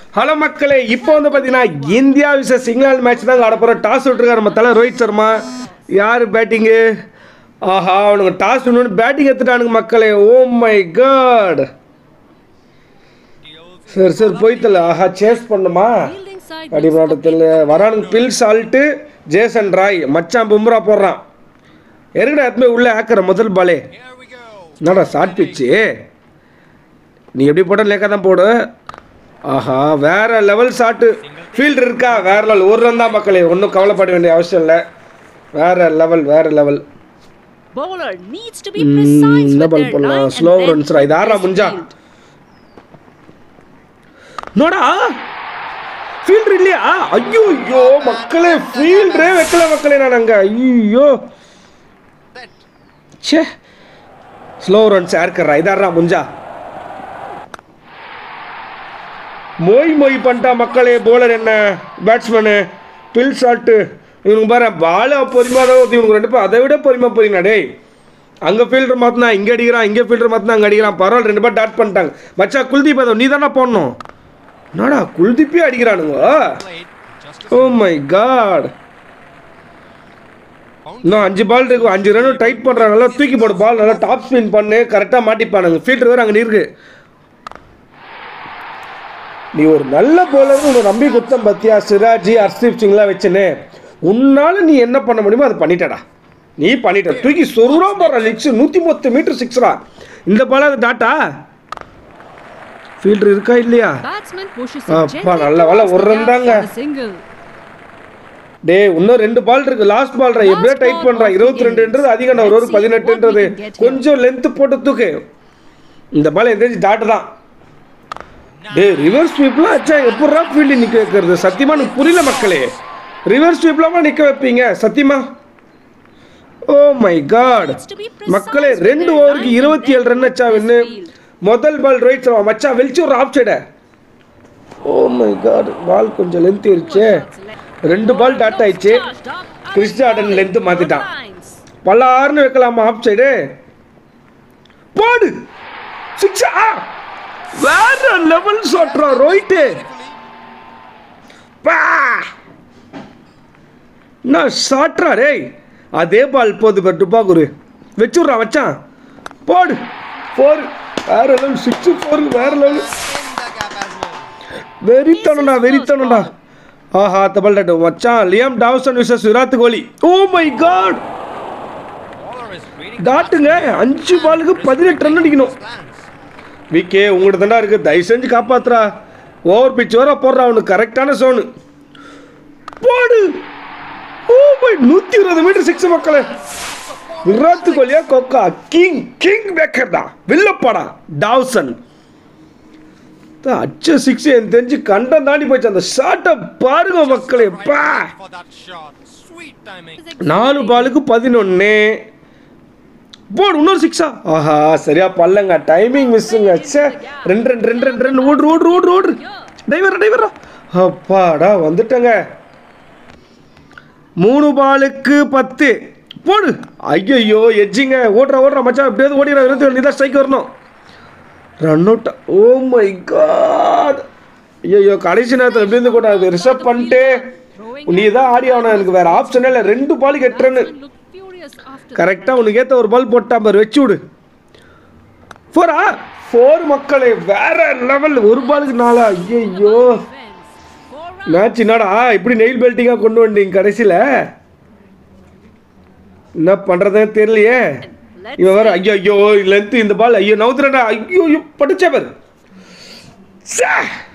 Hello மக்களே இப்போ வந்து பார்த்தீங்கன்னா இந்தியா விசஸ் இங்கிலாந்து மேட்ச் தான் ஆட போகிறோம் டாஸ் விட்டுருக்காரு நம்ம தலை ரோஹித் சர்மா யார் பேட்டிங்கு ஆஹா அவனுங்க டாஸ் வின்னு பேட்டிங் எடுத்துட்டானுங்க மக்களே ஓ மை காட் சரி சரி போய்த்தல ஆஹா சேஸ் பண்ணுமா Fielding side அடி மாட்டத்தில் வரானுங்க பில் சால்ட்டு ஜேசன் ராய் மச்சான் பும்ரா போடுறான் எருக்கடா எத்தமே உள்ளே ஆக்கிற முதல் பாலே என்னடா ஷார்ட் பிச்சு நீ எப்படி போட்ட லேக்கா தான் போடு ஆஹா வேற லெவல் ஷாட்டு ஃபீல்டு இருக்கா வேற லெவல் ஒரு ரன் தான் மக்களே ஒன்றும் கவலைப்பட வேண்டிய அவசியம் இல்லை வேற லெவல் வேற level bowler needs to be precise என்ன with பால் their பண்ணலாம் line and ஸ்லோ then ரன்ஸ்ரா இது ஆறா press முஞ்சா field. நோடா ஃபீல்டர் இல்லையா ஐயோ ஐயோ மக்களே ஃபீல்டரே வைக்கல மக்களே நான் அங்க ஐயோ ச்சே ஸ்லோ ரன்ஸ் ஏற்கறா இதாரா முஞ்சா மொய் மொய் பண்ணிட்டா மக்களே போலர் என்ன பேட்ஸ்மேனு பில் ஷாட்டு இவனுக்கு பாரு பால் பொறுமையாக தான் ஊத்தி இவனுக்கு ரெண்டு பேர் அதை விட பொறுமையாக போறீங்க டேய் அங்கே ஃபீல்டர் மாற்றினா இங்கே அடிக்கிறான் இங்கே ஃபீல்டர் மாற்றினா அங்கே அடிக்கிறான் பரவாயில்ல ரெண்டு பேர் டாட் பண்ணிட்டாங்க மச்சா குல்தீப் அதை நீ தானே போடணும் என்னடா குல்தீப்பே அடிக்கிறானுங்க ஓ மை காட் இன்னும் அஞ்சு பால் இருக்கு அஞ்சு ரன் டைட் பண்ணுறாங்க நல்லா தூக்கி போடு பால் நல்லா டாப் ஸ்பின் பண்ணு கரெக்டாக மாட்டிப்பானுங்க ஃபீல்டர் வேறு அங்கே இருக்கு நீ ஒரு நல்ல போலர் உன்னை நம்பி குத்தம் பத்தியா சிராஜி ஹர்ஷ்தீப் சிங்லாம் வச்சுன்னு உன்னால நீ என்ன பண்ண முடியுமோ அதை பண்ணிட்டடா நீ பண்ணிட்ட தூக்கி சொருவா போடுற சிக்ஸ் நூற்றி முப்பத்து மீட்டர் சிக்ஸ்ரா இந்த பால் அது டாட்டா ஃபீல்டர் இருக்கா இல்லையா Batsman pushes Ah, it அப்பா, gently நல்ல வேளை towards ஒரு the run gap தாங்க. for the single. டேய் இன்னும் ரெண்டு பால் இருக்கு லாஸ்ட் பால்ரா எப்படியே Last டைட் ball பண்றான் of the இருபத்தி ரெண்டுன்றது innings. அதிகம் ஒரு Let's see பதினெட்டுன்றது what we can get here. கொஞ்சம் லென்த் போட்டு தூக்கு இந்த பால் எந்திரிச்சு டாட்டு தான் டேய் ரிவர்ஸ் ஸ்வீப்லாம் அச்சா எப்படா ஃபீல்டு நிக்க வைக்கிறது சத்தியமா எனக்கு புரியல மக்களே ரிவர்ஸ் ஸ்வீப்லாமா நிக்க வைப்பீங்க சத்தியமா oh my God Needs to be precise மக்களே with ரெண்டு their ஓவருக்கு line and இருபத்தி ஏழு then ரன் அச்சா வின்னு press field. முதல் பால் ரோஹித் சர்மா மச்சா வெளிச்சு ஒரு off side oh my God ball கொஞ்சம் லென்த் இருந்துச்சு ரெண்டு பால் டாட் ஆயிடுச்சு கிறிஸ் ஜார்டன் லென்த் மாத்திட்டான் பல்லாறுன்னு வைக்கலாமா ஆஃப் சைடு போடு சிக்ஸா வேற லெவல் சொல்றா ரோஹிட்டு பா நான் ஷாட்ரா டேய் அதே பால் போது பர் டுப்பா குரு வச்சுட்றா வச்சான் போடு ஃபோர் வேற லெவல் சிக்ஸ் ஃபோர் வேற லெவல் வெறித்தனடா வெறித்தனடா ஆஹா தபல் டாட்டு மச்சான் லியாம் டாவ்சன் விசஸ் Virat Kohli oh my God டாட்டுங்க அஞ்சு பாலுக்கு பதினெட்டு ரன் அடிக்கணும் விக்கே உங்கள்கிட்ட தாண்டா இருக்கு தயவு செஞ்சு காப்பாத்துறா ஓவர் பிச் வர போடுறா அவனுக்கு கரெக்டான சோனு போடு ஓ மை நூற்றி இருபது மீட்டர் சிக்ஸ் மக்களே விராட் கோலியா கொக்கா கிங் கிங் பேக்கர் தான் வில்லப்பாடா டாவ்சன் தான் அச்ச சிக்ஸ் எனக்கு தெரிஞ்சு கண்டம் தாண்டி போச்சு அந்த ஷாட்டை பாருங்க மக்களே பா for that shot. Sweet timing. நாலு பாலுக்கு பதினொன்று போடு இன்னொரு சிக்ஸா ஆஹா சரியா பல்லங்க டைமிங் மிஸ்ஸுங்க ச்சே ரெண்டு ரெண்டு ரெண்டு ரெண்டு ரெண்டு ஓடு ஓடு ஓடு ஓடு டைவர் டைவரா அப்பாடா வந்துட்டங்க மூணு பாலுக்கு பத்து போடு ஐயோ எஜ்ஜிங்க ஓடுறா ஓடுறா மச்சான் எப்படியாவது ஓடிடுறா இருபத்தி ரெண்டு தான் ஸ்ட்ரைக் வரணும் run out oh my God ஐயோ கடைசி நேரத்தில் எப்படி இருந்து கூட ரிசர்வ் பண்ணிட்டு நீ தான் ஆடி ஆகணும் எனக்கு வேற ஆப்ஷனே இல்லை ரெண்டு பாலுக்கு எட்டு ரன்னு Looked furious after கரெக்டாக உனக்கு ஏற்ற ஒரு பால் போட்டா பாரு வச்சு விடு ஃபோரா ஃபோர் மக்களே வேற லெவல் ஒரு பாலுக்கு நாலா ஐயோ fence. Four runs. மேட்ச் என்னடா இப்படி நெயில் பெல்ட்டிங்காக கொண்டு வந்தீங்க கடைசியில் என்ன பண்ணுறதுன்னு தெரியலையே Let's இவன் வேற ஐயோ ஐயோ லென்த் இந்த பால் ஐயோ நவுத்துறடா ஐயோ ஐயோ படிச்சே பாரு ச்சே.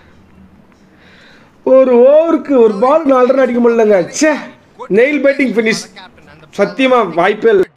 ஒரு ஓவருக்கு ஒரு பால் நாலு ரன் அடிக்க முடியலங்க ச்சே நெயில் பேட்டிங் ஃபினிஷ் சத்தியமா வாய்ப்பே இல்லை